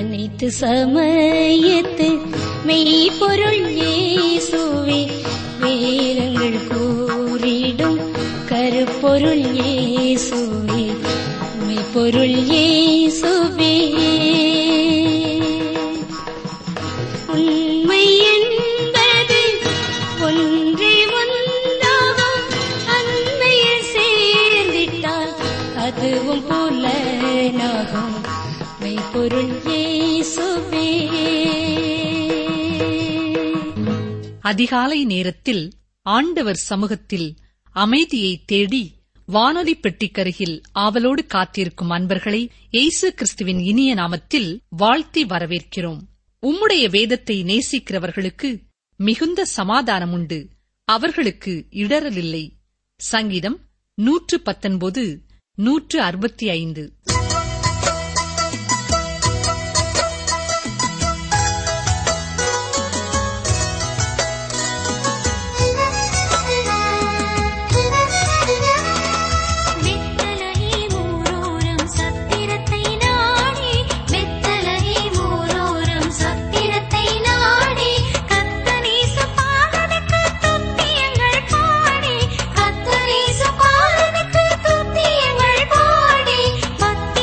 அனைத்து சமயத்து மெய்ப்பொருள் இயேசுவே வேதங்கள் கூறிடும் கருப்பொருள் இயேசுவே மெய்ப்பொருள் இயேசுவே உண்மை என்பது ஒன்றே ஒன்றாகும் அண்மையில் சேர்ந்திட்டால் அதுவும் புலனாகும் மெய்ப்பொருள் இயேசுவே அதிகாலை நேரத்தில் ஆண்டவர் சமூகத்தில் அமைதியை தேடி வானொலி பெட்டிக்கருகில் ஆவலோடு காத்திருக்கும் அன்பர்களை இயேசு கிறிஸ்துவின் இனிய நாமத்தில் வாழ்த்தி வரவேற்கிறோம் உம்முடைய வேதத்தை நேசிக்கிறவர்களுக்கு மிகுந்த சமாதானம் உண்டு அவர்களுக்கு இடரலில்லை சங்கீதம் நூற்று பத்தொன்பது நூற்று அறுபத்தி ஐந்து வெத்தலையே ஊரோரம் சத்திரத்தை நாடி வெத்தலையே ஊரோரம் சத்திரத்தை நாடி கத்தனீச பாலனுக்கு துத்தியங்கள் பாடி கத்தனீச பாலனுக்கு துத்தியங்கள் பாடி பக்தி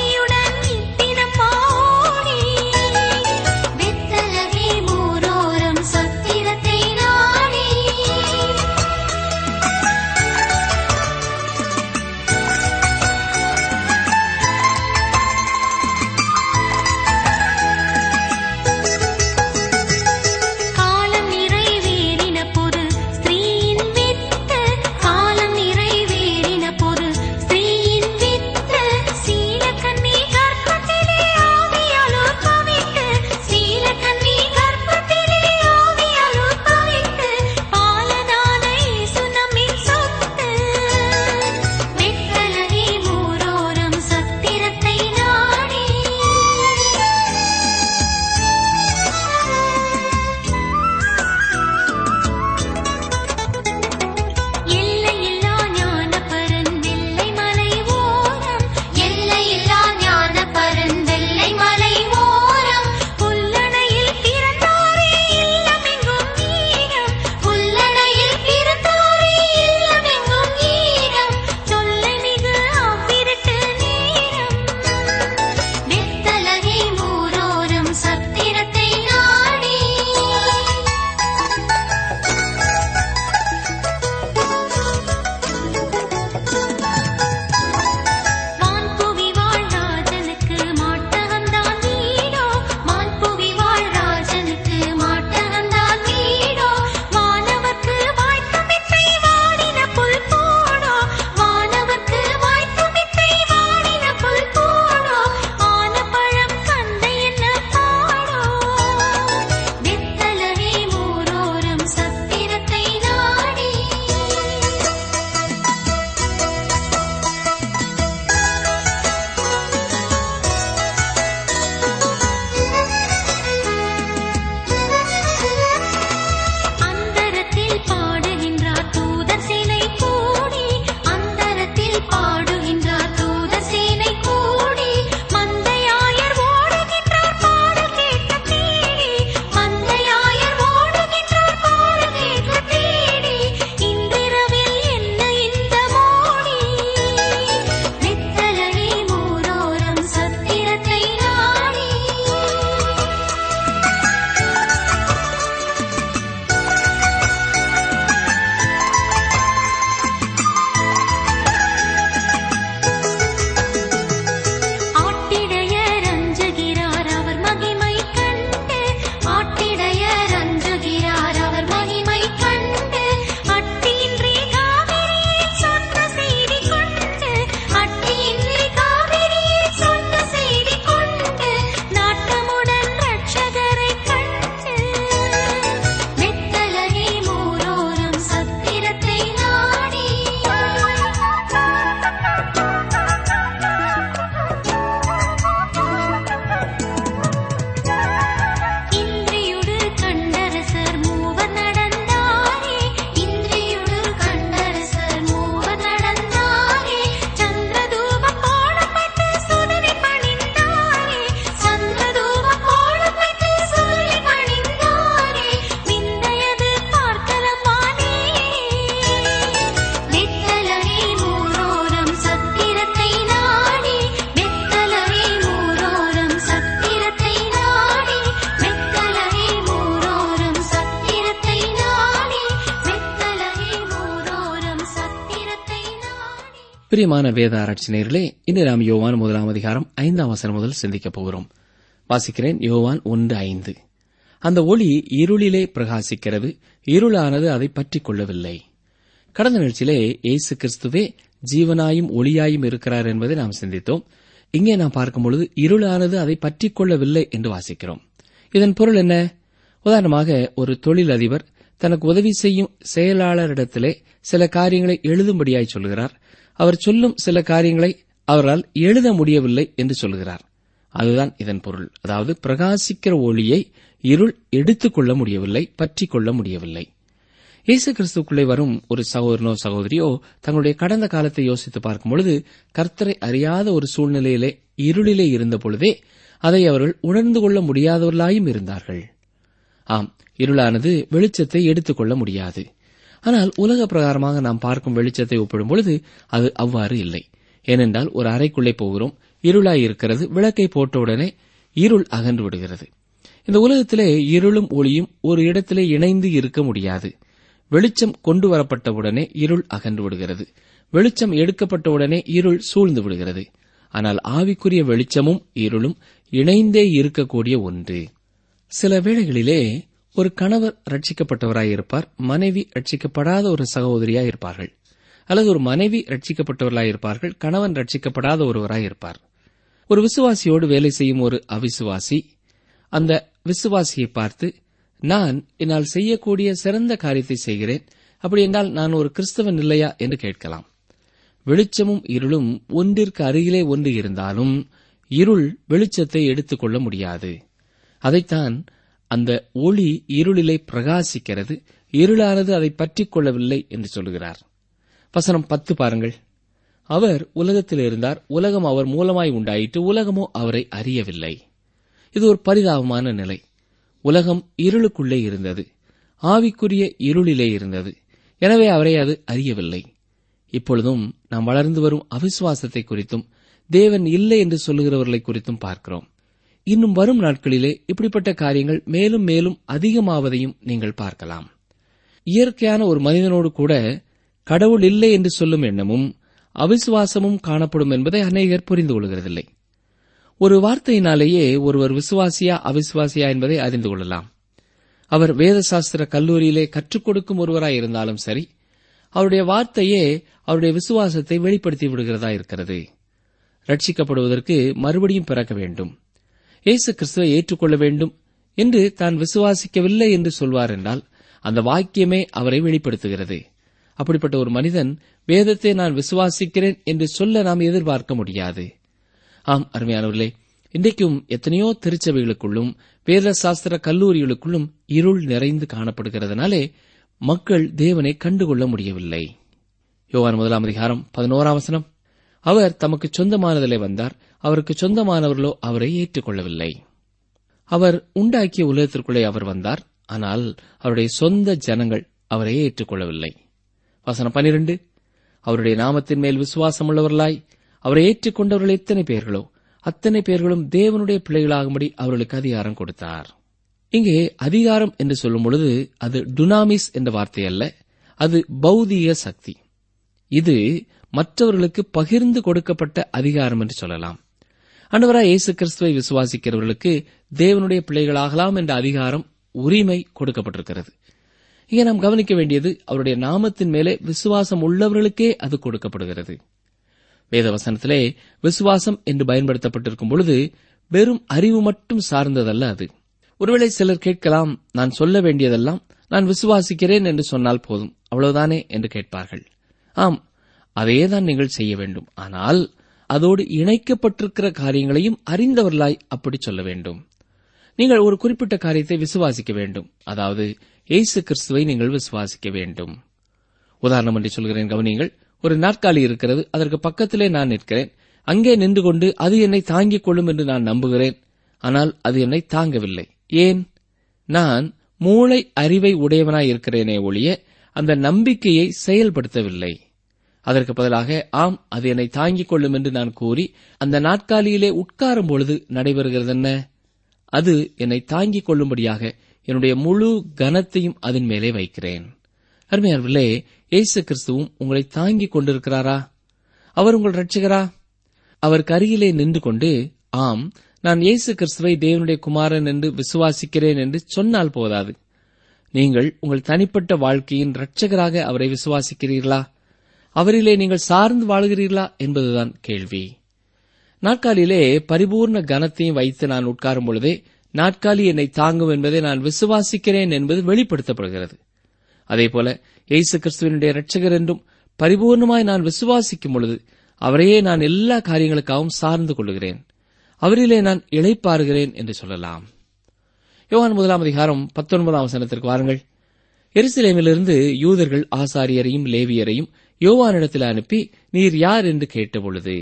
பிரியமான வேத ஆராய்ச்சி நேயர்களே இன்று நாம் யோவான் முதலாம் அதிகாரம் ஐந்தாம் வசனம் முதல் சிந்திக்கப் போகிறோம் வாசிக்கிறேன் யோவான் ஒன்று ஐந்து அந்த ஒளி இருளிலே பிரகாசிக்கிறது இருளானது அதை பற்றிக் கொள்ளவில்லை கடந்த நிகழ்ச்சியிலே இயேசு கிறிஸ்துவே ஜீவனாயும் ஒளியாயும் இருக்கிறார் என்பதை நாம் சிந்தித்தோம் இங்கே நாம் பார்க்கும் பொழுது இருளானது அதை பற்றிக் கொள்ளவில்லை என்று வாசிக்கிறோம் இதன் பொருள் என்ன உதாரணமாக ஒரு தொழிலதிபர் தனக்கு உதவி செய்யும் செயலாளரிடத்திலே சில காரியங்களை எழுதும்படியாய் சொல்கிறார் அவர் சொல்லும் சில காரியங்களை அவரால் எழுத முடியவில்லை என்று சொல்கிறார் அதுதான் இதன் பொருள் அதாவது பிரகாசிக்கிற ஒளியை இருள் எடுத்துக்கொள்ள முடியவில்லை பற்றிக் கொள்ள முடியவில்லை இயேசு கிறிஸ்துக்குள்ளே வரும் ஒரு சகோதரனோ சகோதரியோ தங்களுடைய கடந்த காலத்தை யோசித்து பார்க்கும் பொழுது கர்த்தரை அறியாத ஒரு சூழ்நிலையிலே இருளிலே இருந்த பொழுதே அதை அவர்கள் உணர்ந்து கொள்ள முடியாதவர்களாயும் இருந்தார்கள் ஆம் இருளானது வெளிச்சத்தை எடுத்துக்கொள்ள முடியாது ஆனால் உலக பிரகாரமாக நாம் பார்க்கும் வெளிச்சத்தை ஒப்பிடும் பொழுது அது அவ்வாறு இல்லை ஏனென்றால் ஒரு அறைக்குள்ளே போகிறோம் இருளாய் இருக்கிறது விளக்கை போட்டவுடனே இருள் அகன்று விடுகிறது இந்த உலகத்திலே இருளும் ஒளியும் ஒரு இடத்திலே இணைந்து இருக்க முடியாது வெளிச்சம் கொண்டு வரப்பட்டவுடனே இருள் அகன்று விடுகிறது வெளிச்சம் எடுக்கப்பட்டவுடனே இருள் சூழ்ந்து விடுகிறது ஆனால் ஆவிக்குரிய வெளிச்சமும் இருளும் இணைந்தே இருக்கக்கூடிய ஒன்று சில வேளைகளிலே ஒரு கணவர் ரட்சிக்கப்பட்டவராய் இருப்பார் மனைவி ரட்சிக்கப்படாத ஒரு சகோதரியாய் இருப்பார்கள் அல்லது ஒரு மனைவி ரட்சிக்கப்பட்டவர்களாய் இருப்பார்கள் கணவன் ரட்சிக்கப்படாத ஒருவராய் இருப்பார் ஒரு விசுவாசியோடு வேலை செய்யும் ஒரு அவிசுவாசி அந்த விசுவாசியை பார்த்து நான் என்னால் செய்யக்கூடிய சிறந்த காரியத்தை செய்கிறேன் அப்படி என்றால் நான் ஒரு கிறிஸ்தவன் இல்லையா என்று கேட்கலாம் வெளிச்சமும் இருளும் ஒன்றிற்கு அருகிலே ஒன்று இருந்தாலும் இருள் வெளிச்சத்தை எடுத்துக்கொள்ள முடியாது அதைத்தான் அந்த ஒளி இருளிலே பிரகாசிக்கிறது இருளானது அதை பற்றிக் கொள்ளவில்லை என்று சொல்கிறார் வசனம் பத்து பாருங்கள் அவர் உலகத்தில் இருந்தார் உலகம் அவர் மூலமாய் உண்டாயிற்று உலகமோ அவரை அறியவில்லை இது ஒரு பரிதாபமான நிலை உலகம் இருளுக்குள்ளே இருந்தது ஆவிக்குரிய இருளிலே இருந்தது எனவே அவரை அது அறியவில்லை இப்பொழுதும் நாம் வளர்ந்து வரும் அவிசுவாசத்தை குறித்தும் தேவன் இல்லை என்று சொல்லுகிறவர்களை குறித்தும் பார்க்கிறோம் இன்னும் வரும் நாட்களிலே இப்படிப்பட்ட காரியங்கள் மேலும் மேலும் அதிகமாவதையும் நீங்கள் பார்க்கலாம் இயற்கையான ஒரு மனிதனோடு கூட கடவுள் இல்லை என்று சொல்லும் எண்ணமும் அவிசுவாசமும் காணப்படும் என்பதை அநேகர் புரிந்து கொள்கிறதில்லை ஒரு வார்த்தையினாலேயே ஒருவர் விசுவாசியா அவிசுவாசியா என்பதை அறிந்து கொள்ளலாம் அவர் வேத சாஸ்திர கல்லூரியிலே கற்றுக் கொடுக்கும் ஒருவராய் இருந்தாலும் சரி அவருடைய வார்த்தையே அவருடைய விசுவாசத்தை வெளிப்படுத்தி விடுகிறதா இருக்கிறது ரட்சிக்கப்படுவதற்கு மறுபடியும் பிறக்க வேண்டும் இயேசு கிறிஸ்துவை ஏற்றுக்கொள்ள வேண்டும் என்று தான் விசுவாசிக்கவில்லை என்று சொல்வார் என்றால் அந்த வாக்கியமே அவரை வெளிப்படுத்துகிறது அப்படிப்பட்ட ஒரு மனிதன் வேதத்தை நான் விசுவாசிக்கிறேன் என்று சொல்ல நாம் எதிர்பார்க்க முடியாது ஆம் அருமையானவர்களே இன்றைக்கும் எத்தனையோ திருச்சபைகளுக்குள்ளும் வேத சாஸ்திர கல்லூரிகளுக்குள்ளும் இருள் நிறைந்து காணப்படுகிறதுனாலே மக்கள் தேவனை கண்டுகொள்ள முடியவில்லை யோவான் முதலாம் அதிகாரம் பதினோராம் வசனம் அவர் தமக்கு சொந்தமானதிலே வந்தார் அவருக்கு சொந்தமானவர்களோ அவரை ஏற்றுக்கொள்ளவில்லை அவர் உண்டாக்கிய உலகத்திற்குள்ளே அவர் வந்தார் ஆனால் அவருடைய சொந்த ஜனங்கள் அவரை ஏற்றுக்கொள்ளவில்லை வசனம் பனிரெண்டு அவருடைய நாமத்தின் மேல் விசுவாசம் உள்ளவர்களாய் அவரை ஏற்றுக்கொண்டவர்கள் எத்தனை பேர்களோ அத்தனை பேர்களும் தேவனுடைய பிள்ளைகளாகும்படி அவர்களுக்கு அதிகாரம் கொடுத்தார் இங்கே அதிகாரம் என்று சொல்லும் பொழுது அது டுனாமிஸ் என்ற வார்த்தை அல்ல அது பௌதீக சக்தி இது மற்றவர்களுக்கு பகிர்ந்து கொடுக்கப்பட்ட அதிகாரம் என்று சொல்லலாம் ஆண்டவராய் இயேசு கிறிஸ்துவை விசுவாசிக்கிறவர்களுக்கு தேவனுடைய பிள்ளைகளாகலாம் என்ற அதிகாரம் உரிமை கொடுக்கப்பட்டிருக்கிறது இங்கே நாம் கவனிக்க வேண்டியது அவருடைய நாமத்தின் மேலே விசுவாசம் உள்ளவர்களுக்கே அது கொடுக்கப்படுகிறது வேதவசனத்திலே விசுவாசம் என்று பயன்படுத்தப்பட்டிருக்கும் பொழுது வெறும் அறிவு மட்டும் சார்ந்ததல்ல அது ஒருவேளை சிலர் கேட்கலாம் நான் சொல்ல வேண்டியதெல்லாம் நான் விசுவாசிக்கிறேன் என்று சொன்னால் போதும் அவ்வளவுதானே என்று கேட்பார்கள் ஆம் அதையேதான் நீங்கள் செய்ய வேண்டும் ஆனால் அதோடு இணைக்கப்பட்டிருக்கிற காரியங்களையும் அறிந்தவர்களாய் அப்படி சொல்ல வேண்டும் நீங்கள் ஒரு குறிப்பிட்ட காரியத்தை விசுவாசிக்க வேண்டும் அதாவது இயேசு கிறிஸ்துவை நீங்கள் விசுவாசிக்க வேண்டும் உதாரணம் என்று சொல்கிறேன் கவனியுங்கள் ஒரு நாற்காலி இருக்கிறது அதற்கு பக்கத்திலே நான் நிற்கிறேன் அங்கே நின்று கொண்டு அது என்னை தாங்கிக் கொள்ளும் என்று நான் நம்புகிறேன் ஆனால் அது என்னை தாங்கவில்லை ஏன் நான் மூளை அறிவை உடையவனாய் இருக்கிறேனே ஒழிய அந்த நம்பிக்கையை செயல்படுத்தவில்லை அதற்கு பதிலாக ஆம் அது என்னை தாங்கிக் கொள்ளும் என்று நான் கூறி அந்த நாற்காலியிலே உட்காரும் பொழுது நடைபெறுகிறது என்ன அது என்னை தாங்கிக் கொள்ளும்படியாக என்னுடைய முழு கனத்தையும் அதன் மேலே வைக்கிறேன் அருமையானவர்களே இயேசு கிறிஸ்துவும் உங்களை தாங்கிக் கொண்டிருக்கிறாரா அவர் உங்கள் இரட்சகரா அவருக்கு அருகிலே நின்று கொண்டு ஆம் நான் இயேசு கிறிஸ்துவை தேவனுடைய குமாரன் என்று விசுவாசிக்கிறேன் என்று சொன்னால் போதாது நீங்கள் உங்கள் தனிப்பட்ட வாழ்க்கையின் இரட்சகராக அவரை விசுவாசிக்கிறீர்களா அவரிலே நீங்கள் சார்ந்து வாழ்கிறீர்களா என்பதுதான் கேள்வி நாற்காலியிலே பரிபூர்ண கனத்தையும் வைத்து நான் உட்காரும் பொழுதே நாற்காலி என்னை தாங்கும் என்பதை நான் விசுவாசிக்கிறேன் என்பது வெளிப்படுத்தப்படுகிறது அதேபோல இயேசு கிறிஸ்துவனுடைய இரட்சகர் என்றும் பரிபூர்ணமாய் நான் விசுவாசிக்கும் பொழுது அவரையே நான் எல்லா காரியங்களுக்காகவும் சார்ந்து கொள்கிறேன் அவரிலே நான் இளைப்பாறுகிறேன் என்று சொல்லலாம் யோவான் முதலாம் அதிகாரம் பத்தொன்பதாம் வசனத்திற்கு வாருங்கள் எருசலேமிலிருந்து யூதர்கள் ஆசாரியரையும் லேவியரையும் யோவானிடத்தில் அனுப்பி நீர் யார் என்று கேட்டபொழுது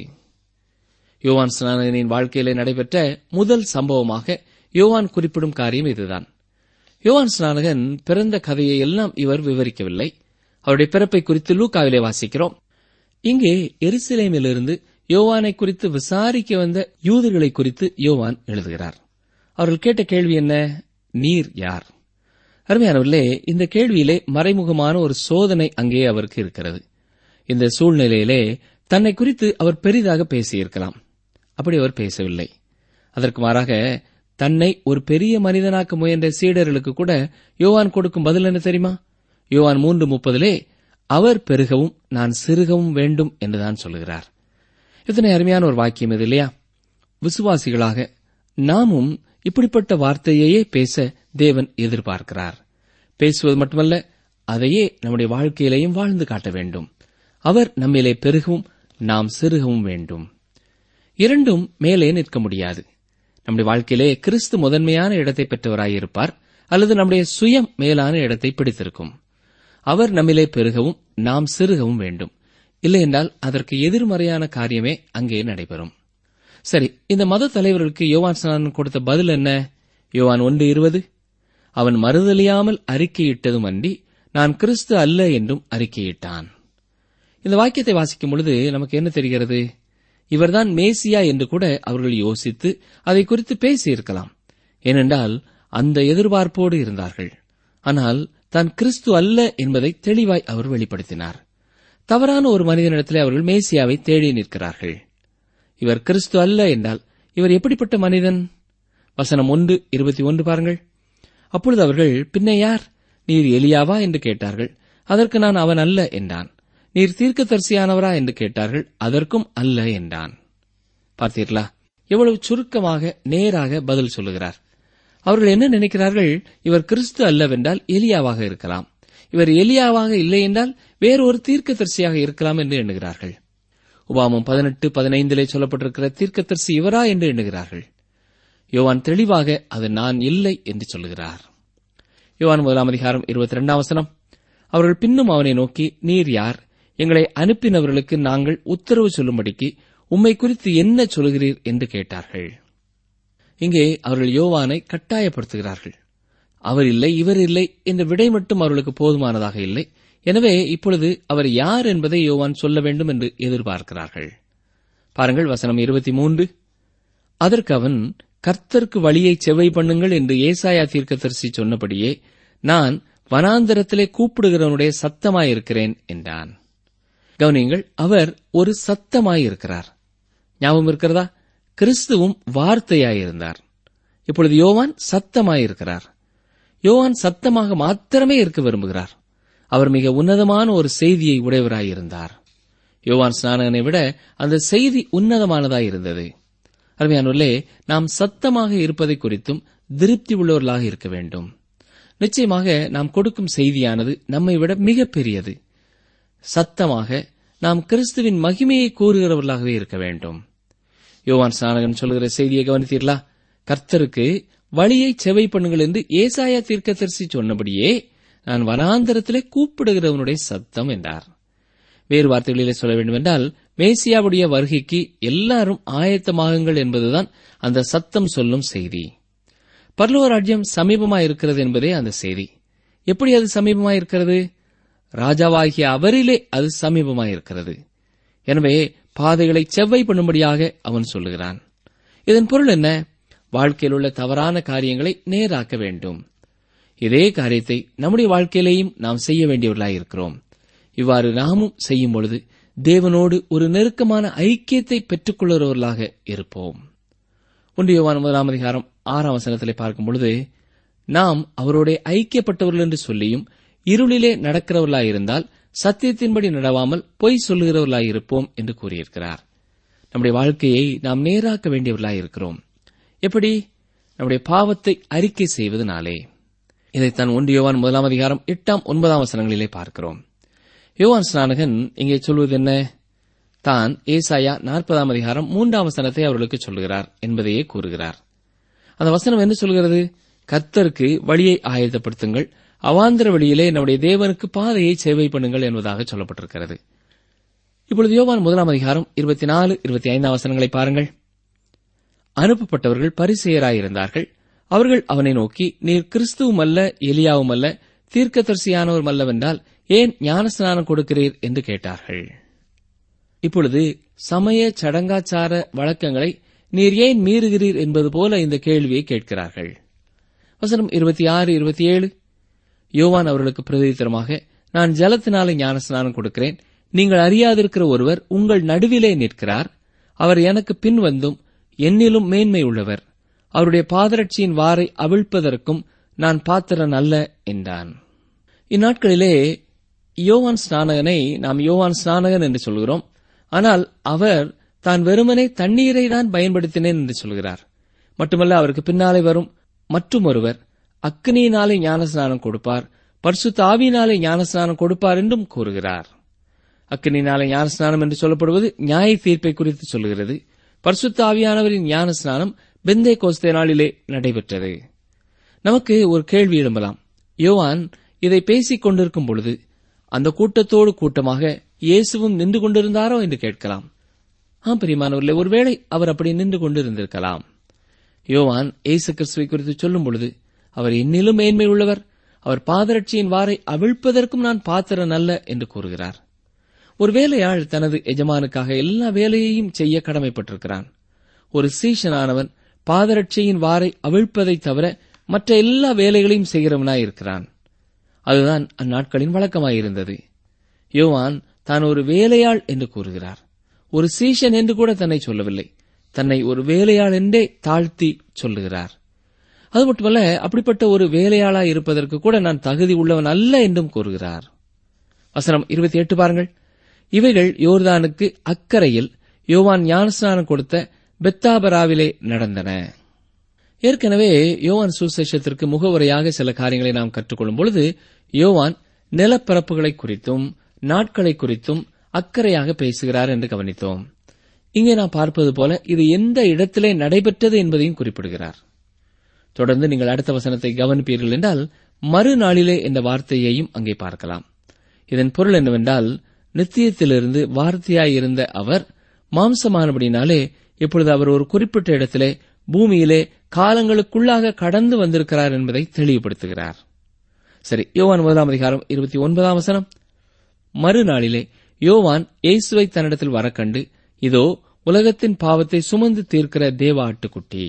யோவான் ஸ்நானகனின் வாழ்க்கையிலே நடைபெற்ற முதல் சம்பவமாக யோவான் குறிப்பிடும் காரியம் இதுதான் யோவான் ஸ்நானகன் பிறந்த கதையை எல்லாம் இவர் விவரிக்கவில்லை அவருடைய பிறப்பை குறித்து லூக்காவிலே வாசிக்கிறோம் இங்கே எருசலேமிலிருந்து யோவானை குறித்து விசாரிக்க வந்த யூதர்களை குறித்து யோவான் எழுதுகிறார் அவர்கள் கேட்ட கேள்வி என்ன நீர் யார் அருமையானவர்களே இந்த கேள்வியிலே மறைமுகமான ஒரு சோதனை அங்கே அவருக்கு இருக்கிறது இந்த சூழ்நிலையிலே தன்னை குறித்து அவர் பெரிதாக பேசியிருக்கலாம் அப்படி அவர் பேசவில்லை அதற்கு மாறாக தன்னை ஒரு பெரிய மனிதனாக்க முயன்ற சீடர்களுக்கு கூட யோவான் கொடுக்கும் பதில் என்ன தெரியுமா யோவான் மூன்று முப்பதிலே அவர் பெருகவும் நான் சிறுகவும் வேண்டும் என்றுதான் சொல்லுகிறார் இத்தனை அருமையான ஒரு வாக்கியம் இது இல்லையா விசுவாசிகளாக நாமும் இப்படிப்பட்ட வார்த்தையையே பேச தேவன் எதிர்பார்க்கிறார் பேசுவது மட்டுமல்ல அதையே நம்முடைய வாழ்க்கையிலேயும் வாழ்ந்து காட்ட வேண்டும் அவர் நம்மிலே பெருகவும் நாம் சிறுகவும் வேண்டும் இரண்டும் மேலே நிற்க முடியாது நம்முடைய வாழ்க்கையிலே கிறிஸ்து முதன்மையான இடத்தை பெற்றவராயிருப்பார் அல்லது நம்முடைய சுயம் மேலான இடத்தை பிடித்திருக்கும் அவர் நம்மிலே பெருகவும் நாம் சிறுகவும் வேண்டும் இல்லையென்றால் அதற்கு எதிர்மறையான காரியமே அங்கே நடைபெறும் சரி இந்த மத தலைவர்களுக்கு யோவான் ஸ்நானன் கொடுத்த பதில் என்ன யோவான் ஒன்று இருபது அவன் மறுதலியாமல் அறிக்கையிட்டதும் அன்றி நான் கிறிஸ்து அல்ல என்றும் அறிக்கையிட்டான் இந்த வாக்கியத்தை வாசிக்கும் பொழுது நமக்கு என்ன தெரிகிறது இவர்தான் மேசியா என்று கூட அவர்கள் யோசித்து அதை குறித்து பேசியிருக்கலாம் ஏனென்றால் அந்த எதிர்பார்ப்போடு இருந்தார்கள் ஆனால் தான் கிறிஸ்து அல்ல என்பதை தெளிவாய் அவர் வெளிப்படுத்தினார் தவறான ஒரு மனிதனிடத்திலே அவர்கள் மேசியாவை தேடி நிற்கிறார்கள் இவர் கிறிஸ்து அல்ல என்றால் இவர் எப்படிப்பட்ட மனிதன் வசனம் ஒன்று இருபத்தி ஒன்று பாருங்கள் அப்பொழுது அவர்கள் பின்ன யார் நீர் எலியாவா என்று கேட்டார்கள் அதற்கு நான் அவன் அல்ல என்றான் நீர் தீர்க்கதரிசியானவரா என்று கேட்டார்கள் அதற்கும் அல்ல என்றான் பார்த்தீர்களா எவ்வளவு சுருக்கமாக நேராக பதில் சொல்லுகிறார் அவர்கள் என்ன நினைக்கிறார்கள் இவர் கிறிஸ்து அல்லவென்றால் எலியாவாக இருக்கலாம் இவர் எலியாவாக இல்லை என்றால் வேறொரு தீர்க்கதரிசியாக இருக்கலாம் என்று எண்ணுகிறார்கள் உபாமம் பதினெட்டு பதினைந்திலே சொல்லப்பட்டிருக்கிற தீர்க்கதரிசி இவரா என்று எண்ணுகிறார்கள் யோவான் தெளிவாக அது நான் இல்லை என்று சொல்லுகிறார் யோவான் முதலாம் அதிகாரம் இருபத்தி ரெண்டாம் வசனம் அவர்கள் பின்னும் அவனை நோக்கி நீர் யார் எங்களை அனுப்பினவர்களுக்கு நாங்கள் உத்தரவு சொல்லும்படிக்கு உம்மை குறித்து என்ன சொல்கிறீர் என்று கேட்டார்கள் இங்கே அவர்கள் யோவானை கட்டாயப்படுத்துகிறார்கள் அவர் இல்லை இவர் இல்லை என்ற விடை மட்டும் அவர்களுக்கு போதுமானதாக இல்லை எனவே இப்பொழுது அவர் யார் என்பதை யோவான் சொல்ல வேண்டும் என்று எதிர்பார்க்கிறார்கள் பாருங்கள் வசனம் இருபத்தி மூன்று அதற்கு அவன் கர்த்தருக்கு வழியை செவ்வை பண்ணுங்கள் என்று ஏசாயா தீர்க்கதரிசி சொன்னபடியே நான் வனாந்தரத்திலே கூப்பிடுகிறவனுடைய சத்தமாயிருக்கிறேன் என்றான் கவனியுங்கள் அவர் ஒரு சத்தமாயிருக்கிறார் ஞாபகம் இருக்கிறதா கிறிஸ்துவும் வார்த்தையாயிருந்தார் இப்பொழுது யோவான் சத்தமாயிருக்கிறார் யோவான் சத்தமாக மாத்திரமே இருக்க விரும்புகிறார் அவர் மிக உன்னதமான ஒரு செய்தியை உடையவராயிருந்தார் யோவான் ஸ்நானகனை விட அந்த செய்தி உன்னதமானதாயிருந்தது அருமையானவர்களே நாம் சத்தமாக இருப்பதை குறித்தும் திருப்தி உள்ளவர்களாக இருக்க வேண்டும் நிச்சயமாக நாம் கொடுக்கும் செய்தியானது நம்மை விட மிக பெரியது சத்தமாக நாம் கிறிஸ்துவின் மகிமையை கூறுகிறவர்களாகவே இருக்க வேண்டும் யோவான் ஸ்நானகன் சொல்கிற செய்தியை கவனித்தீர்களா கர்த்தருக்கு வழியை செவை பண்ணுங்கள் என்று ஏசாயா தீர்க்கதரிசி சொன்னபடியே நான் வனாந்தரத்திலே கூப்பிடுகிறவனுடைய சத்தம் என்றார் வேறு வார்த்தைகளிலே சொல்ல வேண்டுமென்றால் மேசியாவுடைய வருகைக்கு எல்லாரும் ஆயத்தமாகுங்கள் என்பதுதான் அந்த சத்தம் சொல்லும் செய்தி பர்லோக ராஜ்யம் சமீபமாயிருக்கிறது என்பதே அந்த செய்தி எப்படி அது சமீபமாயிருக்கிறது ராஜாவாகிய அவரிலே அது சமீபமாயிருக்கிறது எனவே பாதைகளை செவ்வை பண்ணும்படியாக அவன் சொல்லுகிறான் இதன் பொருள் என்ன வாழ்க்கையில் உள்ள தவறான காரியங்களை நேராக்க வேண்டும் இதே காரியத்தை நம்முடைய வாழ்க்கையிலேயும் நாம் செய்ய வேண்டியவர்களாயிருக்கிறோம் இவ்வாறு நாமும் செய்யும் பொழுது தேவனோடு ஒரு நெருக்கமான ஐக்கியத்தை பெற்றுக்கொள்கிறவர்களாக இருப்போம் ஒன்று யோவான் முதலாம் அதிகாரம் ஆறாம் வசனத்திலே பார்க்கும் பொழுது நாம் அவரோட ஐக்கியப்பட்டவர்கள் என்று சொல்லியும் இருளிலே நடக்கிறவர்களாயிருந்தால் சத்தியத்தின்படி நடவாமல் பொய் சொல்லுகிறவர்களாயிருப்போம் என்று கூறியிருக்கிறார் நம்முடைய வாழ்க்கையை நாம் நேராக்க வேண்டியவர்களாயிருக்கிறோம் எப்படி நம்முடைய பாவத்தை அறிக்கை செய்வதனாலே இதைத்தான் ஒன்று யோவான் முதலாம் அதிகாரம் எட்டாம் ஒன்பதாம் வசனங்களிலே பார்க்கிறோம் யோவான் ஸ்நானகன் இங்கே சொல்வது என்ன தான் ஏசாயா நாற்பதாம் அதிகாரம் மூன்றாம் வசனத்தை அவர்களுக்கு சொல்லுகிறார் என்பதையே கூறுகிறார் அந்த வசனம் என்ன சொல்கிறது கர்த்தருக்கு வழியை ஆயத்தப்படுத்துங்கள் அவாந்திர வழியிலே நம்முடைய தேவனுக்கு பாதையை சேவை பண்ணுங்கள் என்பதாக சொல்லப்பட்டிருக்கிறது இப்பொழுது யோவான் முதலாம் அதிகாரம் இருபத்தி நாலு இருபத்தி ஐந்தாம் வசனங்களை பாருங்கள் அனுப்பப்பட்டவர்கள் பரிசெயராயிருந்தார்கள் அவர்கள் அவனை நோக்கி நீர் கிறிஸ்துவும் அல்ல எலியாவும் அல்ல தீர்க்கதரிசியானவரும் அல்லவென்றால் ஏன் ஞானஸ்நானம் கொடுக்கிறீர் என்று கேட்டார்கள் இப்பொழுது சமய சடங்காச்சார வழக்கங்களை நீர் ஏன் மீறுகிறீர் என்பது போல இந்த கேள்வியை கேட்கிறார்கள் வசனம் இருபத்தி ஆறு இருபத்தி ஏழு யோவான் அவர்களுக்கு பிரதித்திரமாக நான் ஜலத்தினாலே ஞானஸ்நானம் கொடுக்கிறேன் நீங்கள் அறியாதிருக்கிற ஒருவர் உங்கள் நடுவிலே நிற்கிறார் அவர் எனக்கு பின் வந்தும் என்னிலும் மேன்மை உள்ளவர் அவருடைய பாதரட்சியின் வாரை அவிழ்ப்பதற்கும் நான் பாத்திரன் அல்ல என்றான் இந்நாட்களிலே யோவான் ஸ்நானகனை நாம் யோவான் ஸ்நானகன் என்று சொல்கிறோம் ஆனால் அவர் தான் வெறுமனே தண்ணீரை தான் பயன்படுத்தினேன் என்று சொல்கிறார் மட்டுமல்ல அவருக்கு பின்னாலே வரும் மற்றும் ஒருவர் அக்னியினாலே ஞானஸ்நானம் கொடுப்பார் பரிசுத்த ஆவியினாலே ஞானஸ்நானம் கொடுப்பார் என்றும் கூறுகிறார் அக்னியினாலே ஞானஸ்நானம் என்று சொல்லப்படுவது நியாய தீர்ப்பை குறித்து சொல்கிறது பரிசுத்த ஆவியானவரின் ஞானஸ்நானம் பெந்தே கோஸ்தே நாளிலே நடைபெற்றது நமக்கு ஒரு கேள்வி எழும்பலாம் யோவான் இதை பேசிக் கொண்டிருக்கும் பொழுது அந்த கூட்டத்தோடு கூட்டமாக இயேசுவும் நின்று கொண்டிருந்தாரோ என்று கேட்கலாம் ஆம் பிரியமானவர்களே ஒருவேளை அவர் அப்படி நின்று கொண்டிருந்திருக்கலாம் யோவான் இயேசு கிறிஸ்துவை குறித்து சொல்லும் பொழுது அவர் என்னிலும் மேன்மை உள்ளவர் அவர் பாதரட்சியின் வாரை அவிழ்ப்பதற்கும் நான் பாத்திரன் அல்ல என்று கூறுகிறார் ஒரு வேலையாள் தனது எஜமானுக்காக எல்லா வேலையையும் செய்ய கடமைப்பட்டிருக்கிறான் ஒரு சீஷனானவன் பாதரட்சியின் வாரை அவிழ்ப்பதைத் தவிர மற்ற எல்லா வேலைகளையும் செய்கிறவனாயிருக்கிறான் அதுதான் அந்நாட்களின் வழக்கமாயிருந்தது யோவான் தான் ஒரு வேலையாள் என்று கூறுகிறார் ஒரு சீஷன் என்று கூட தன்னை சொல்லவில்லை தன்னை ஒரு வேலையாள் என்றே தாழ்த்தி சொல்லுகிறார் அது மட்டுமல்ல அப்படிப்பட்ட ஒரு வேலையாளாய் இருப்பதற்கு கூட நான் தகுதி உள்ளவன் அல்ல என்றும் கூறுகிறார் வசனம் இருபத்தி எட்டு பாருங்கள் இவைகள் யோர்தானுக்கு அக்கறையில் யோவான் ஞானஸ்நானம் கொடுத்த பெத்தாபராவிலே நடந்தன ஏற்கனவே யோவான் சுசேஷத்திற்கு முகவுரையாக சில காரியங்களை நாம் கற்றுக்கொள்ளும் பொழுது யோவான் நிலப்பரப்புகளை குறித்தும் நாட்களை குறித்தும் அக்கறையாக பேசுகிறார் என்று கவனித்தோம் இங்கே நாம் பார்ப்பது போல இது எந்த இடத்திலே நடைபெற்றது என்பதையும் குறிப்பிடுகிறார் தொடர்ந்து நீங்கள் அடுத்த வசனத்தை கவனிப்பீர்கள் என்றால் மறுநாளிலே என்ற வார்த்தையையும் அங்கே பார்க்கலாம் இதன் பொருள் என்னவென்றால் நித்தியத்திலிருந்து வார்த்தையாயிருந்த அவர் மாம்சமானபடினாலே இப்பொழுது அவர் ஒரு குறிப்பிட்ட இடத்திலே பூமியிலே காலங்களுக்குள்ளாக கடந்து வந்திருக்கிறார் என்பதை தெளிவுபடுத்துகிறார் சரி யோவான் முதலாம் அதிகாரம் இருபத்தி ஒன்பதாம் வசனம் மறுநாளிலே யோவான் இயேசுவை தன்னிடத்தில் வரக்கண்டு இதோ உலகத்தின் பாவத்தை சுமந்து தீர்க்கிற தேவ ஆட்டுக்குட்டி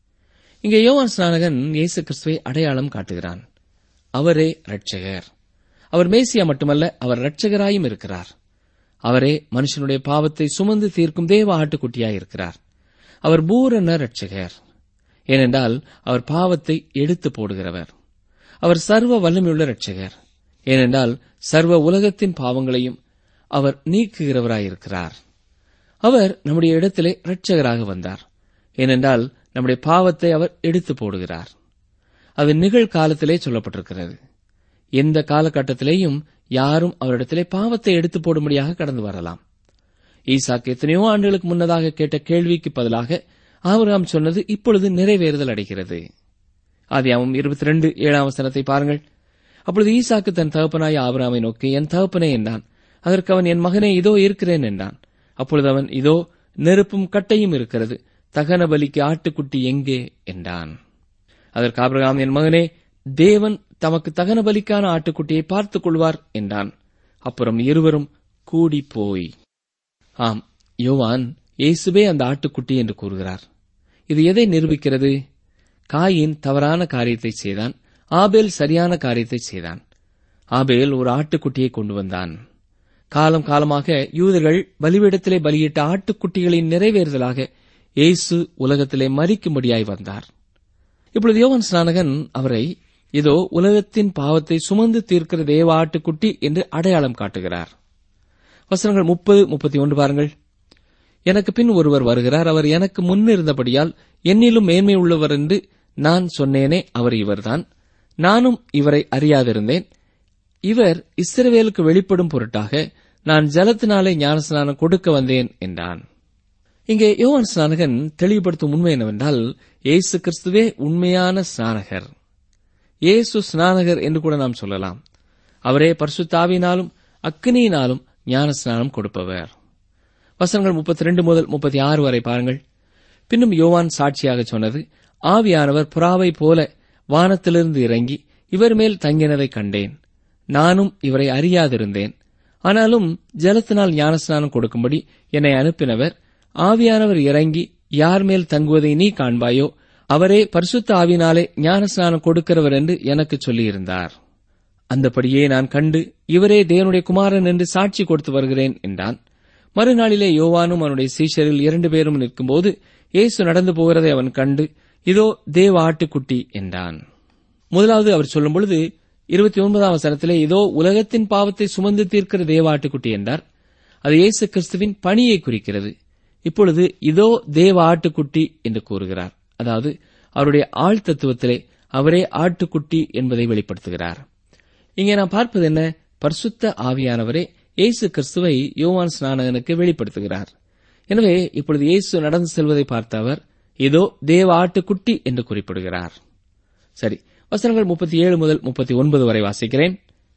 இங்கே யோவான் ஸ்நானகன் இயேசு கிறிஸ்துவை அடையாளம் காட்டுகிறான் அவரே இரட்சகர் அவர் மேசியா மட்டுமல்ல அவர் இரட்சகராயும் இருக்கிறார் அவரே மனுஷனுடைய பாவத்தை சுமந்து தீர்க்கும் தேவ ஆட்டுக்குட்டியாய் இருக்கிறார் அவர் பூரண இரட்சகர் ஏனென்றால் அவர் பாவத்தை எடுத்து போடுகிறவர் அவர் சர்வ வல்லமையுள்ள இரட்சகர் ஏனென்றால் சர்வ உலகத்தின் பாவங்களையும் அவர் நீக்குகிறவராயிருக்கிறார் அவர் நம்முடைய இடத்திலே இரட்சகராக வந்தார் ஏனென்றால் நம்முடைய பாவத்தை அவர் எடுத்து போடுகிறார் அது நிகழ்காலத்திலே சொல்லப்பட்டிருக்கிறது எந்த காலகட்டத்திலேயும் யாரும் அவரிடத்திலே பாவத்தை எடுத்து போடும்படியாக கடந்து வரலாம் ஈசாக்கு எத்தனையோ ஆண்டுகளுக்கு முன்னதாக கேட்ட கேள்விக்கு பதிலாக ஆபிரகாம் சொன்னது இப்பொழுது நிறைவேறுதல் அடைகிறது ஆதியாமம் இருபத்தி ரெண்டு ஏழாம் வசனத்தை பாருங்கள் அப்பொழுது ஈசாக்கு தன் தகப்பனாய ஆபிரகாமை நோக்கி என் தகப்பனே என்றான் அதற்கு அவன் என் மகனே இதோ இருக்கிறேன் என்றான் அப்பொழுது அவன் இதோ நெருப்பும் கட்டையும் இருக்கிறது தகன பலிக்கு ஆட்டுக்குட்டி எங்கே என்றான் அதற்கு ஆபிரகாம் என் மகனே தேவன் தமக்கு தகன பலிக்கான ஆட்டுக்குட்டியை பார்த்துக் கொள்வார் என்றான் அப்புறம் இருவரும் கூடி போய் ஆம் யோவான் இயேசுவே அந்த ஆட்டுக்குட்டி என்று கூறுகிறார் இது எதை நிரூபிக்கிறது காயின் தவறான காரியத்தை செய்தான் ஆபேல் சரியான காரியத்தை செய்தான் ஆபேல் ஒரு ஆட்டுக்குட்டியை கொண்டு வந்தான் காலம் காலமாக யூதர்கள் பலிபீடத்திலே பலியிட்ட ஆட்டுக்குட்டிகளின் நிறைவேறுதலாக இயேசு உலகத்திலே மறிக்கும்படியாய் வந்தார் இப்பொழுது யோவான் ஸ்நானகன் அவரை இதோ உலகத்தின் பாவத்தை சுமந்து தீர்க்கிற தேவ ஆட்டுக்குட்டி என்று அடையாளம் காட்டுகிறார் வசனங்கள் முப்பது முப்பத்தி ஒன்று பாருங்கள் எனக்கு பின் ஒருவர் வருகிறார் அவர் எனக்கு முன்னிருந்தபடியால் என்னிலும் மேன்மை உள்ளவர் என்று நான் சொன்னேனே அவர் இவர்தான் நானும் இவரை அறியாதிருந்தேன் இவர் இஸ்ரவேலுக்கு வெளிப்படும் பொருட்டாக நான் ஜலத்தினாலே ஞானஸ்நானம் கொடுக்க வந்தேன் என்றான் இங்கே யோவான் ஸ்நானகன் தெளிவுபடுத்தும் உண்மை என்னவென்றால் இயேசு கிறிஸ்துவே உண்மையான ஸ்நானகர் இயேசு ஸ்நானகர் என்று கூட நாம் சொல்லலாம் அவரே பரிசுத்தாவினாலும் அக்னியினாலும் ஞான ஸ்நானம் கொடுப்பவர் வசனங்கள் முப்பத்தி ரெண்டு முதல் முப்பத்தி ஆறு வரை பாருங்கள் பின்னும் யோவான் சாட்சியாக சொன்னது ஆவியானவர் புறாவை போல வானத்திலிருந்து இறங்கி இவர் மேல் தங்கினதை கண்டேன் நானும் இவரை அறியாதிருந்தேன் ஆனாலும் ஜலத்தினால் ஞானஸ்நானம் கொடுக்கும்படி என்னை அனுப்பினவர் ஆவியானவர் இறங்கி யார் மேல் தங்குவதை நீ காண்பாயோ அவரே பரிசுத்த ஆவினாலே ஞானஸ்நானம் கொடுக்கிறவர் என்று எனக்கு சொல்லியிருந்தார் அந்தபடியே நான் கண்டு இவரே தேவனுடைய குமாரன் என்று சாட்சி கொடுத்து வருகிறேன் என்றான் மறுநாளிலே யோவானும் அவனுடைய சீஷரில் இரண்டு பேரும் நிற்கும்போது இயேசு நடந்து போகிறதை அவன் கண்டு இதோ தேவ ஆட்டுக்குட்டி என்றான் முதலாவது அவர் சொல்லும் பொழுது இருபத்தி ஒன்பதாம் வசனத்திலே இதோ உலகத்தின் பாவத்தை சுமந்து தீர்க்கிற தேவ ஆட்டுக்குட்டி என்றார் அது இயேசு கிறிஸ்துவின் பணியை குறிக்கிறது இப்பொழுது இதோ தேவ ஆட்டுக்குட்டி என்று கூறுகிறார் அதாவது அவருடைய ஆள் தத்துவத்திலே அவரே ஆட்டுக்குட்டி என்பதை வெளிப்படுத்துகிறார் இங்கே நாம் பார்ப்பது என்ன பரிசுத்த ஆவியானவரே இயேசு கிறிஸ்துவை யோவான் ஸ்நானகனுக்கு வெளிப்படுத்துகிறார் எனவே இப்பொழுது இயேசு நடந்து செல்வதை பார்த்த அவர் இதோ தேவ ஆட்டுக்குட்டி என்று குறிப்பிடுகிறார் சரி வசனங்கள் முப்பத்தி ஏழு முதல் முப்பத்தி ஒன்பது வரை வாசிக்கிறேன்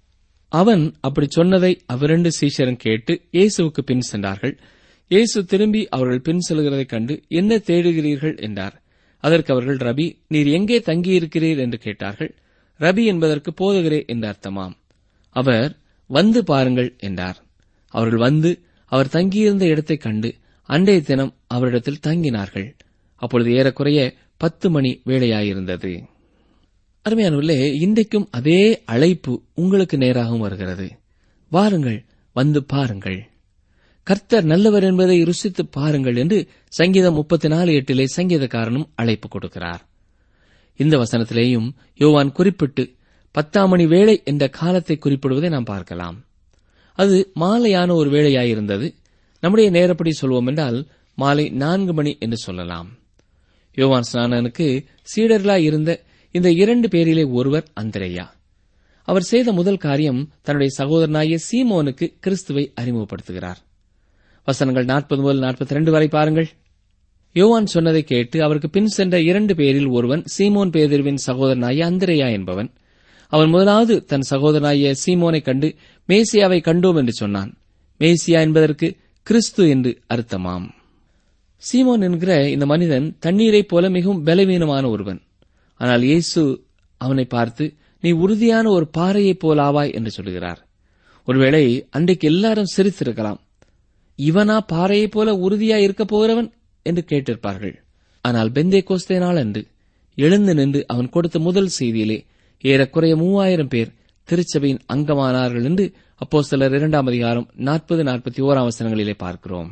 அவன் அப்படி சொன்னதை அவ்விரண்டு சீஷரும் கேட்டு இயேசுவுக்கு பின் சென்றார்கள் இயேசு திரும்பி அவர்கள் பின் செல்கிறதைக் கண்டு என்ன தேடுகிறீர்கள் என்றார் அதற்கு அவர்கள் ரபி நீர் எங்கே தங்கியிருக்கிறீர் என்று கேட்டார்கள் ரபி என்பதற்கு போதுகிறே என்று அர்த்தமாம் அவர் வந்து பாருங்கள் என்றார் அவர்கள் வந்து அவர் தங்கியிருந்த இடத்தைக் கண்டு அன்றைய தினம் அவரிடத்தில் தங்கினார்கள் அப்பொழுது ஏறக்குறைய பத்து மணி வேளையாயிருந்தது அருமையானவர்களே இன்றைக்கும் அதே அழைப்பு உங்களுக்கு நேராகவும் வருகிறது வாருங்கள் வந்து பாருங்கள் கர்த்தர் நல்லவர் என்பதை ருசித்து பாருங்கள் என்று சங்கீதம் முப்பத்தி நாலு எட்டிலே சங்கீதக்காரனும் அழைப்பு கொடுக்கிறார் இந்த வசனத்திலேயும் யோவான் குறிப்பிட்டு பத்தாம் மணி வேளை என்ற காலத்தை குறிப்பிடுவதை நாம் பார்க்கலாம் அது மாலையான ஒரு வேளையாயிருந்தது நம்முடைய நேரப்படி சொல்வோம் என்றால் மாலை நான்கு மணி என்று சொல்லலாம் யோவான் ஸ்நானனுக்கு சீடர்களாய் இருந்த இந்த இரண்டு பேரிலே ஒருவர் அந்திரையா அவர் செய்த முதல் காரியம் தன்னுடைய சகோதரனாகிய சீமோனுக்கு கிறிஸ்துவை அறிமுகப்படுத்துகிறார் வசனங்கள் நாற்பது முதல் நாற்பத்தி ரெண்டு வரை பாருங்கள் யோவான் சொன்னதை கேட்டு அவருக்கு பின் சென்ற இரண்டு பேரில் ஒருவன் சீமோன் பேதிர்வின் சகோதரனாகிய அந்திரையா என்பவன் அவன் முதலாவது தன் சகோதரனாகிய சீமோனை கண்டு மேசியாவை கண்டோம் என்று சொன்னான் மேசியா என்பதற்கு கிறிஸ்து என்று அர்த்தமாம் சீமோன் என்கிற இந்த மனிதன் தண்ணீரைப் போல மிகவும் பலவீனமான ஒருவன் ஆனால் இயேசு அவனை பார்த்து நீ உறுதியான ஒரு பாறையைப் போல் ஆவாய் என்று சொல்கிறார் ஒருவேளை அன்றைக்கு எல்லாரும் சிரித்திருக்கலாம் இவனா பாறையைப் போல உறுதியா இருக்கப் போகிறவன் என்று கேட்டிருப்பார்கள் ஆனால் பெந்தே கோஸ்தே நாள் அன்று எழுந்து நின்று அவன் கொடுத்த முதல் செய்தியிலே ஏறக்குறைய மூவாயிரம் பேர் திருச்சபையின் அங்கமானார்கள் என்று அப்போ சிலர் இரண்டாம் அதிகாரம் நாற்பது நாற்பத்தி ஓராம் வசனங்களிலே பார்க்கிறோம்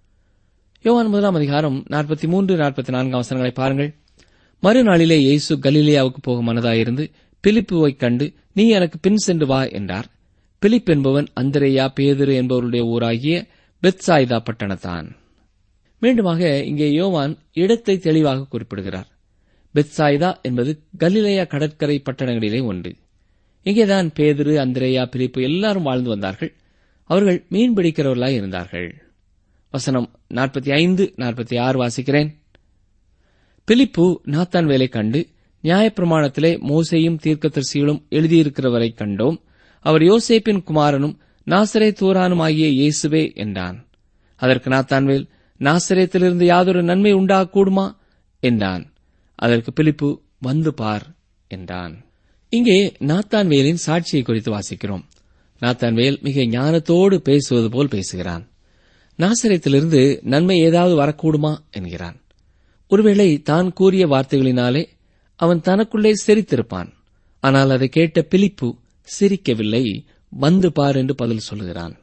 யோவான் முதலாம் அதிகாரம் நாற்பத்தி மூன்று நாற்பத்தி நான்காம் வசனங்களை பாருங்கள் மறுநாளிலே இயேசு கலிலியாவுக்கு போக மனதாயிருந்து பிலிப்புவைக் கண்டு நீ எனக்கு பின் சென்று வா என்றார் பிலிப் என்பவன் அந்திரேயா பேதுரு என்பவருடைய ஊராகிய பெத்சாய்தா பட்டணத்தான் மீண்டுமாக இங்கே யோவான் இடத்தை தெளிவாக குறிப்பிடுகிறார் பெத்சாய்தா என்பது கலிலேயா கடற்கரை பட்டணங்களிலே ஒன்று இங்கேதான் பேதுரு அந்திரேயா பிலிப்பு எல்லாரும் வாழ்ந்து வந்தார்கள் அவர்கள் மீன் பிடிக்கிறவர்களாய் இருந்தார்கள் வசனம் நாற்பத்தி ஐந்து நாற்பத்தி ஆறு வாசிக்கிறேன் பிலிப்பு நாத்தான் வேலை கண்டு நியாயப்பிரமாணத்திலே மோசையும் தீர்க்கதரிசிகளும் எழுதியிருக்கிறவரை கண்டோம் அவர் யோசேப்பின் குமாரனும் நாசரே தூரானும் ஆகிய இயேசுவே என்றான் அதற்கு நாத்தான்வேல் நாசரேத்திலிருந்து யாதொரு நன்மை உண்டாகக்கூடுமா என்றான் அதற்கு பிலிப்பு வந்து பார் என்றான் இங்கே நாத்தான்வேலின் சாட்சியை குறித்து வாசிக்கிறோம் நாத்தான்வேல் மிக ஞானத்தோடு பேசுவது போல் பேசுகிறான் நாசரேத்திலிருந்து நன்மை ஏதாவது வரக்கூடுமா என்கிறான் ஒருவேளை தான் கூறிய வார்த்தைகளினாலே அவன் தனக்குள்ளே சிரித்திருப்பான் ஆனால் அதை கேட்ட பிலிப்பு சிரிக்கவில்லை வந்து பார் என்று பதில் சொல்லுகிறான்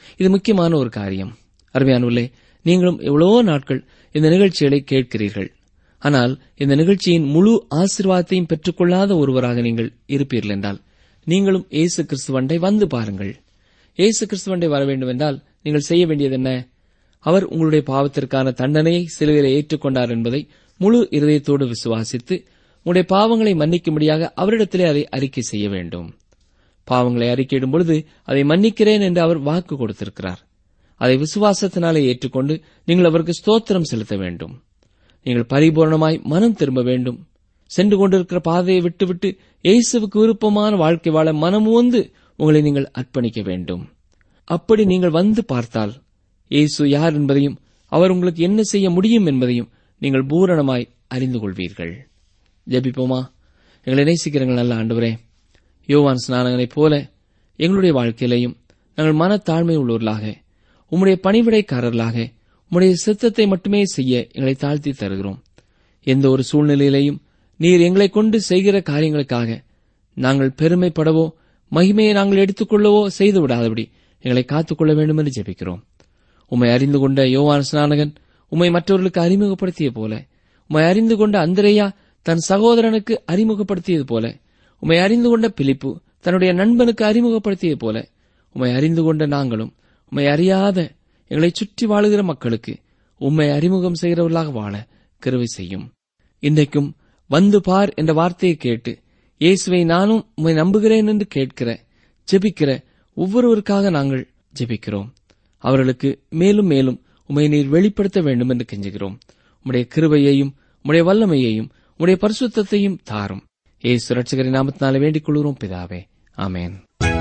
இது முக்கியமான ஒரு காரியம் அருமையானுள்ளே நீங்களும் எவ்வளவோ நாட்கள் இந்த நிகழ்ச்சிகளை கேட்கிறீர்கள் ஆனால் இந்த நிகழ்ச்சியின் முழு ஆசீர்வாதத்தையும் பெற்றுக்கொள்ளாத ஒருவராக நீங்கள் இருப்பீர்கள் என்றால் நீங்களும் இயேசு கிறிஸ்துவண்டை வந்து பாருங்கள் இயேசு கிறிஸ்துவண்டை வர வேண்டும் என்றால் நீங்கள் செய்ய வேண்டியது என்ன அவர் உங்களுடைய பாவத்திற்கான தண்டனையை சிலுவையில் ஏற்றுக்கொண்டார் என்பதை முழு இருதயத்தோடு விசுவாசித்து உங்களுடைய பாவங்களை மன்னிக்கும்படியாக அவரிடத்திலே அதை அறிக்கை செய்ய வேண்டும் பாவங்களை அறிக்கையிடும் பொழுது அதை மன்னிக்கிறேன் என்று அவர் வாக்கு கொடுத்திருக்கிறார் அதை விசுவாசத்தினாலே ஏற்றுக்கொண்டு நீங்கள் அவருக்கு ஸ்தோத்திரம் செலுத்த வேண்டும் நீங்கள் பரிபூர்ணமாய் மனம் திரும்ப வேண்டும் சென்று கொண்டிருக்கிற பாதையை விட்டுவிட்டு இயேசுவுக்கு விருப்பமான வாழ்க்கை வாழ மனமுவந்து உங்களை நீங்கள் அர்ப்பணிக்க வேண்டும் அப்படி நீங்கள் வந்து பார்த்தால் இயேசு யார் என்பதையும் அவர் உங்களுக்கு என்ன செய்ய முடியும் என்பதையும் நீங்கள் பூரணமாய் அறிந்து கொள்வீர்கள் ஜெபிப்போமா எங்களை நேசிக்கிறங்கள் நல்ல ஆண்டவரே யோவான் ஸ்நானங்களைப் போல எங்களுடைய வாழ்க்கையிலையும் நாங்கள் மனத்தாழ்மை உள்ளவர்களாக உம்முடைய பணிவிடைக்காரர்களாக உம்முடைய சித்தத்தை மட்டுமே செய்ய எங்களை தாழ்த்தி தருகிறோம் எந்த ஒரு சூழ்நிலையிலையும் நீர் எங்களை கொண்டு செய்கிற காரியங்களுக்காக நாங்கள் பெருமைப்படவோ மகிமையை நாங்கள் எடுத்துக்கொள்ளவோ செய்து விடாதபடி எங்களை காத்துக்கொள்ள வேண்டும் என்று ஜெபிக்கிறோம் உம்மை அறிந்து கொண்ட யோவான் ஸ்நானகன் உம்மை மற்றவர்களுக்கு அறிமுகப்படுத்திய போல உம்மை அறிந்து கொண்ட அந்திரேயா தன் சகோதரனுக்கு அறிமுகப்படுத்தியது போல உம்மை அறிந்து கொண்ட பிலிப்பு தன்னுடைய நண்பனுக்கு அறிமுகப்படுத்தியது போல உம்மை அறிந்து கொண்ட நாங்களும் உம்மை அறியாத எங்களை சுற்றி வாழுகிற மக்களுக்கு உம்மை அறிமுகம் செய்கிறவர்களாக வாழ கிருவை செய்யும் இன்றைக்கும் வந்து பார் என்ற வார்த்தையை கேட்டு இயேசுவை நானும் உம்மை நம்புகிறேன் என்று கேட்கிற ஜெபிக்கிற ஒவ்வொருவருக்காக நாங்கள் ஜெபிக்கிறோம் அவர்களுக்கு மேலும் மேலும் உம்மை நீர் வெளிப்படுத்த வேண்டும் என்று கெஞ்சுகிறோம் உம்முடைய கிருபையையும் உம்முடைய வல்லமையையும் உம்முடைய பரிசுத்தத்தையும் தாரும் ஏசு ரட்சகரின் நாமத்தினாலே வேண்டிக் கொள்கிறோம் பிதாவே ஆமென்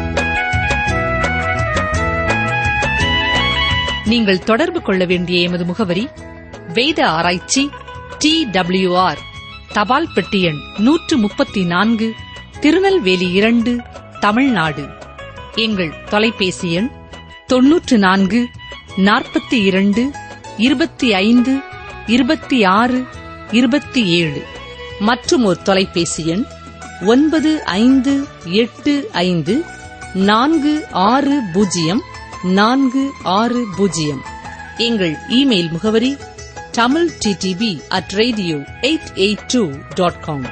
நீங்கள் தொடர்பு கொள்ள வேண்டிய எமது முகவரி வேத ஆராய்ச்சி டி டபிள்யூஆர் தபால் பெட்டி எண் நூற்று முப்பத்தி நான்கு திருநெல்வேலி இரண்டு தமிழ்நாடு எங்கள் தொலைபேசி எண் தொன்னூற்று நான்கு நாற்பத்தி இரண்டு இருபத்தி ஐந்து இருபத்தி ஆறு இருபத்தி ஏழு மற்றும் ஒரு தொலைபேசி எண் ஒன்பது ஐந்து எட்டு ஐந்து நான்கு ஆறு பூஜ்ஜியம் நான்கு ஆறு பூஜ்ஜியம் எங்கள் இமெயில் முகவரி Tamil DTP at radio eight eight two dot com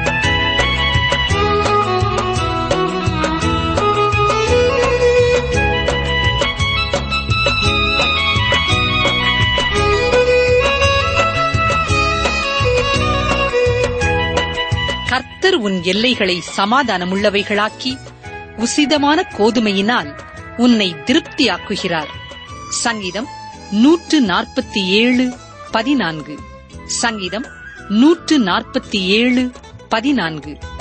கர்த்தர் உன் எல்லைகளை சமாதானமுள்ளவைகளாக்கி உசிதமான கோதுமையினால் உன்னை திருப்தியாக்குகிறார் சங்கீதம் நூற்று நாற்பத்தி ஏழு பதினான்கு சங்கீதம் நூற்று நாற்பத்தி ஏழு பதினான்கு